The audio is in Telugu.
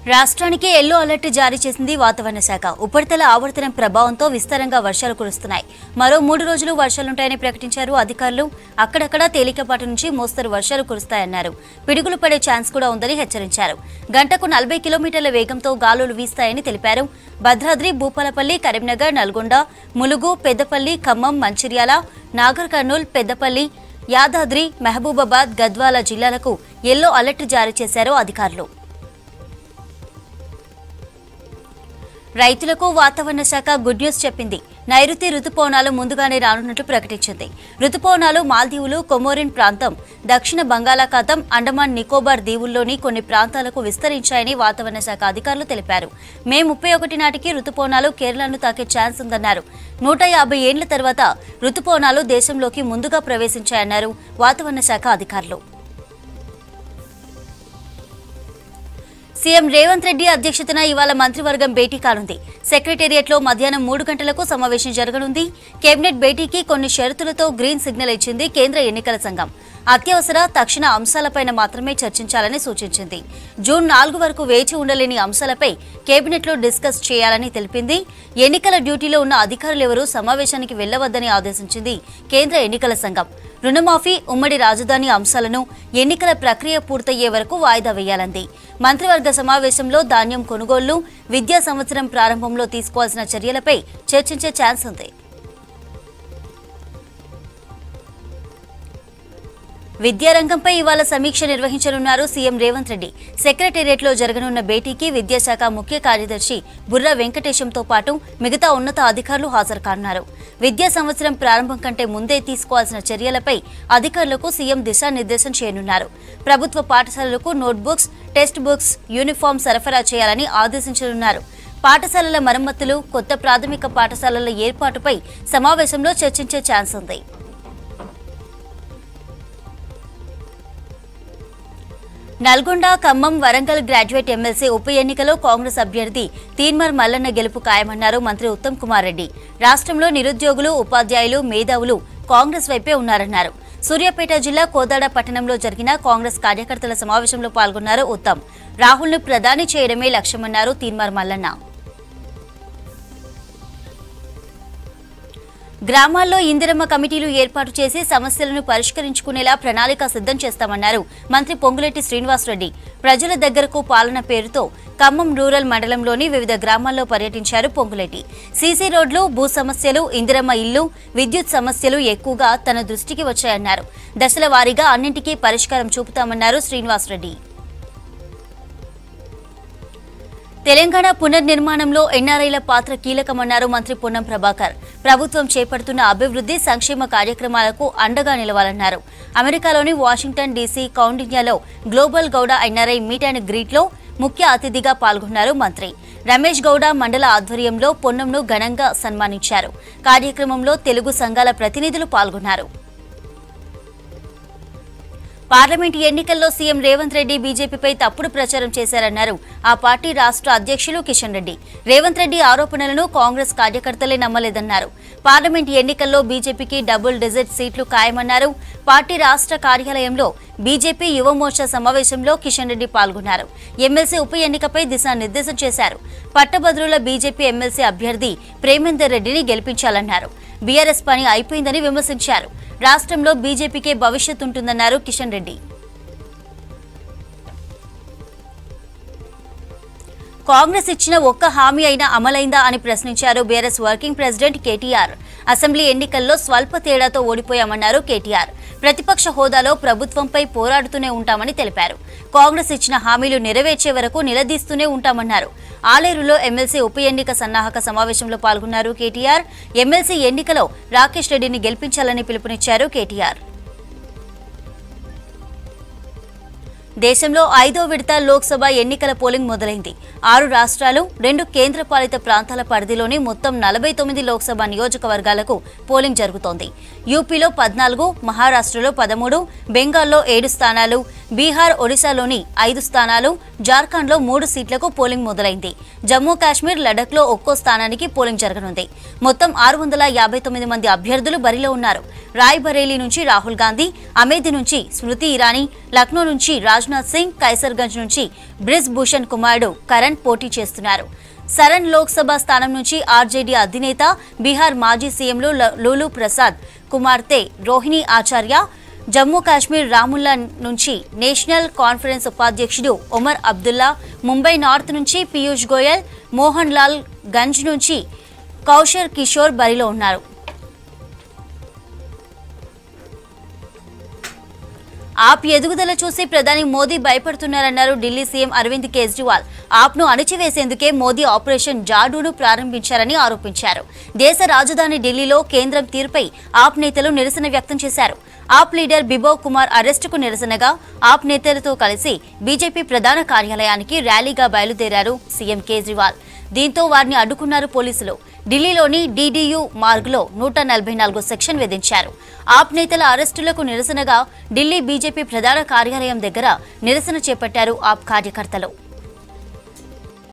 రాష్ట్రానికి ఎల్లో అలర్ట్ జారీ చేసింది వాతావరణ శాఖ ఉపరితల ఆవర్తనం ప్రభావంతో విస్తారంగా వర్షాలు కురుస్తున్నాయి మరో మూడు రోజులు వర్షాలుంటాయని ప్రకటించారు అధికారులు అక్కడక్కడ తేలికపాటి నుంచి మోస్తరు వర్షాలు కురుస్తాయన్నారు పిడుగులు పడే ఛాన్స్ కూడా ఉందని హెచ్చరించారు గంటకు నలభై కిలోమీటర్ల వేగంతో గాలులు వీస్తాయని తెలిపారు భద్రాద్రి భూపాలపల్లి కరీంనగర్ నల్గొండ ములుగు పెద్దపల్లి ఖమ్మం మంచిర్యాల నాగర్ కర్నూల్ పెద్దపల్లి యాదాద్రి మహబూబాబాద్ గద్వాల జిల్లాలకు ఎల్లో అలర్ట్ జారీ చేశారు అధికారులు రైతులకు వాతావరణ శాఖ గుడ్ న్యూస్ చెప్పింది నైరుతి రుతుపవనాలు ముందుగానే రానున్నట్లు ప్రకటించింది రుతుపవనాలు మాల్దీవులు కొమోరిన్ ప్రాంతం దక్షిణ బంగాళాఖాతం అండమాన్ నికోబార్ దీవుల్లోని కొన్ని ప్రాంతాలకు విస్తరించాయని వాతావరణ శాఖ అధికారులు తెలిపారు మే ముప్పై ఒకటి నాటికి రుతుపవనాలు కేరళను తాకే ఛాన్స్ ఉందన్నారు నూట యాభై ఏండ్ల తర్వాత రుతుపవనాలు దేశంలోకి ముందుగా ప్రవేశించాయన్నారు వాతావరణ శాఖ అధికారులు సీఎం రేవంత్ రెడ్డి అధ్యక్షతన ఇవాళ మంత్రివర్గం భేటీ కానుంది సెక్రటేరియట్లో మధ్యాహ్నం మూడు గంటలకు సమావేశం జరగనుంది కేబినెట్ భేటీకి కొన్ని షరతులతో గ్రీన్ సిగ్నల్ ఇచ్చింది కేంద్ర ఎన్నికల సంఘం అత్యవసర తక్షణ అంశాలపైన మాత్రమే చర్చించాలని సూచించింది జూన్ నాలుగు వరకు వేచి ఉండలేని అంశాలపై కేబినెట్లో డిస్కస్ చేయాలని తెలిపింది ఎన్నికల డ్యూటీలో ఉన్న అధికారులెవరూ సమావేశానికి వెళ్లవద్దని ఆదేశించింది కేంద్ర ఎన్నికల సంఘం రుణమాఫీ ఉమ్మడి రాజధాని అంశాలను ఎన్నికల ప్రక్రియ పూర్తయ్యే వరకు వాయిదా వేయాలంది మంత్రివర్గ సమావేశంలో ధాన్యం కొనుగోళ్లు విద్యా సంవత్సరం ప్రారంభంలో తీసుకోవాల్సిన చర్యలపై చర్చించే ఛాన్స్ ఉంది విద్యారంగంపై ఇవాళ సమీక్ష నిర్వహించనున్నారు సీఎం రేవంత్ రెడ్డి సెక్రటేరియట్లో జరగనున్న భేటీకి విద్యాశాఖ ముఖ్య కార్యదర్శి బుర్రా వెంకటేశంతో పాటు మిగతా ఉన్నత అధికారులు హాజరు కానున్నారు విద్యా సంవత్సరం ప్రారంభం కంటే ముందే తీసుకోవాల్సిన చర్యలపై అధికారులకు సీఎం దిశానిర్దేశం చేయనున్నారు ప్రభుత్వ పాఠశాలలకు నోట్బుక్స్ టెక్స్ట్ బుక్స్ యూనిఫామ్ సరఫరా చేయాలని ఆదేశించనున్నారు పాఠశాలల మరమ్మతులు కొత్త ప్రాథమిక పాఠశాలల ఏర్పాటుపై సమావేశంలో చర్చించే ఛాన్స్ ఉంది నల్గొండ ఖమ్మం వరంగల్ గ్రాడ్యుయేట్ ఎమ్మెల్సీ ఉప ఎన్నికలో కాంగ్రెస్ అభ్యర్థి తీన్మర్ మల్లన్న గెలుపు ఖాయమన్నారు మంత్రి ఉత్తమ్ కుమార్ రెడ్డి రాష్ట్రంలో నిరుద్యోగులు ఉపాధ్యాయులు మేధావులు కాంగ్రెస్ వైపే ఉన్నారన్నారు సూర్యాపేట జిల్లా కోదాడ పట్టణంలో జరిగిన కాంగ్రెస్ కార్యకర్తల సమావేశంలో పాల్గొన్నారు ఉత్తమ్ రాహుల్ను ప్రధాని చేయడమే లక్ష్యమన్నారు తీన్మర్ మల్లన్న గ్రామాల్లో ఇందిరమ్మ కమిటీలు ఏర్పాటు చేసి సమస్యలను పరిష్కరించుకునేలా ప్రణాళిక సిద్ధం చేస్తామన్నారు మంత్రి పొంగులేటి శ్రీనివాసరెడ్డి ప్రజల దగ్గరకు పాలన పేరుతో ఖమ్మం రూరల్ మండలంలోని వివిధ గ్రామాల్లో పర్యటించారు పొంగులేటి సీసీ రోడ్లు భూ సమస్యలు ఇందిరమ్మ ఇల్లు విద్యుత్ సమస్యలు ఎక్కువగా తన దృష్టికి వచ్చాయన్నారు దశల వారీగా అన్నింటికీ పరిష్కారం చూపుతామన్నారు శ్రీనివాసరెడ్డి తెలంగాణ పునర్నిర్మాణంలో ఎన్ఆర్ఐల పాత్ర కీలకమన్నారు మంత్రి పొన్నం ప్రభాకర్ ప్రభుత్వం చేపడుతున్న అభివృద్ధి సంక్షేమ కార్యక్రమాలకు అండగా నిలవాలన్నారు అమెరికాలోని వాషింగ్టన్ డీసీ కౌండిన్యాలో global Gouda NRI meet and గ్రీట్లో ముఖ్య అతిథిగా పాల్గొన్నారు మంత్రి రమేష్ గౌడ మండల ఆధ్వర్యంలో పొన్నంను ఘనంగా సన్మానించారు కార్యక్రమంలో తెలుగు సంఘాల ప్రతినిధులు పాల్గొన్నారు పార్లమెంట్ ఎన్నికల్లో సీఎం రేవంత్ రెడ్డి బీజేపీపై తప్పుడు ప్రచారం చేశారన్నారు ఆ పార్టీ రాష్ట్ర అధ్యక్షులు కిషన్ రెడ్డి రేవంత్ రెడ్డి ఆరోపణలను కాంగ్రెస్ కార్యకర్తలే నమ్మలేదన్నారు పార్లమెంట్ ఎన్నికల్లో బీజేపీకి డబుల్ డిజిట్ సీట్లు ఖాయమన్నారు పార్టీ రాష్ట్ర కార్యాలయంలో బీజేపీ యువమోర్చా సమావేశంలో కిషన్ రెడ్డి పాల్గొన్నారు ఎమ్మెల్సీ ఉప ఎన్నికపై దిశానిర్దేశం చేశారు పట్టభద్రుల బీజేపీ ఎమ్మెల్సీ అభ్యర్థి ప్రేమేందర్ రెడ్డిని గెలిపించాలన్నారు బీఆర్ఎస్ పని అయిపోయిందని విమర్శించారు రాష్ట్రంలో బీజేపీకే భవిష్యత్ ఉంటుందన్నారు కిషన్ రెడ్డి కాంగ్రెస్ ఇచ్చిన ఒక్క హామీ అయినా అమలైందా అని ప్రశ్నించారు BRS working president KTR assembly ఎన్నికల్లో స్వల్ప తేడాతో ఓడిపోయామన్నారు కేటీఆర్ ప్రతిపక్ష హోదాలో ప్రభుత్వంపై పోరాడుతూనే ఉంటామని తెలిపారు కాంగ్రెస్ ఇచ్చిన హామీలు నెరవేర్చే వరకు నిలదీస్తూనే ఉంటామన్నారు ఆలేరులో ఎమ్మెల్సీ ఉప ఎన్నిక సన్నాహక సమావేశంలో పాల్గొన్నారు కేటీఆర్ ఎమ్మెల్సీ ఎన్నికలో రాకేష్ రెడ్డిని గెలిపించాలని పిలుపునిచ్చారు కేటీఆర్ దేశంలో ఐదో విడత లోక్సభ ఎన్నికల పోలింగ్ మొదలైంది ఆరు రాష్ట్రాలు రెండు కేంద్రపాలిత ప్రాంతాల పరిధిలోని మొత్తం నలభై తొమ్మిది లోక్సభ నియోజకవర్గాలకు పోలింగ్ జరుగుతోంది యూపీలో పద్నాలుగు మహారాష్ట్రలో పదమూడు బెంగాల్లో ఏడు స్థానాలు బీహార్ ఒడిశాలోని ఐదు స్థానాలు జార్ఖండ్లో మూడు సీట్లకు పోలింగ్ మొదలైంది జమ్మూ కాశ్మీర్ లడఖ్లో ఒక్కో స్థానానికి పోలింగ్ జరగనుంది మొత్తం ఆరు వందల యాభై తొమ్మిది మంది అభ్యర్థులు బరిలో ఉన్నారు రాయ్బరేలీ నుంచి రాహుల్ గాంధీ అమేథీ నుంచి స్మృతి ఇరానీ లక్నో నుంచి రాజ్నాథ్ సింగ్ కైసర్గంజ్ నుంచి బ్రిజ్ భూషణ్ కుమారుడు కరణ్ పోటీ చేస్తున్నారు సరణ్ లోక్సభ స్థానం నుంచి ఆర్జేడీ అధినేత బీహార్ మాజీ సీఎంలు ల- లూలు ప్రసాద్ కుమార్తె రోహిణి ఆచార్య జమ్మూ కాశ్మీర్ రాముల్లా నుంచి నేషనల్ కాన్ఫరెన్స్ ఉపాధ్యక్షుడు ఒమర్ అబ్దుల్లా ముంబై నార్త్ నుంచి పీయూష్ గోయల్ మోహన్ లాల్ గంజ్ నుంచి కౌశర్ కిషోర్ బరిలో ఉన్నారు ఆప్ ఎదుగుదల చూసి ప్రధాని మోదీ భయపడుతున్నారన్నారు ఢిల్లీ సీఎం అరవింద్ కేజ్రీవాల్ ఆప్ను అణిచివేసేందుకే మోదీ ఆపరేషన్ జాడూను ప్రారంభించారని ఆరోపించారు దేశ రాజధాని ఢిల్లీలో కేంద్రం తీరుపై ఆప్ నేతలు నిరసన వ్యక్తం చేశారు ఆప్ లీడర్ బిబోవ్ కుమార్ అరెస్టుకు నిరసనగా ఆప్ నేతలతో కలిసి బీజేపీ ప్రధాన కార్యాలయానికి ర్యాలీగా బయలుదేరారు సీఎం కేజ్రీవాల్ దీంతో వారిని అడ్డుకున్నారు పోలీసులు ఢిల్లీలోని డీడీయూ మార్గ్లో నూట నలభై నాలుగు సెక్షన్ విధించారు ఆప్ నేతల అరెస్టులకు నిరసనగా ఢిల్లీ బీజేపీ ప్రధాన కార్యాలయం దగ్గర నిరసన చేపట్టారు ఆప్ కార్యకర్తలు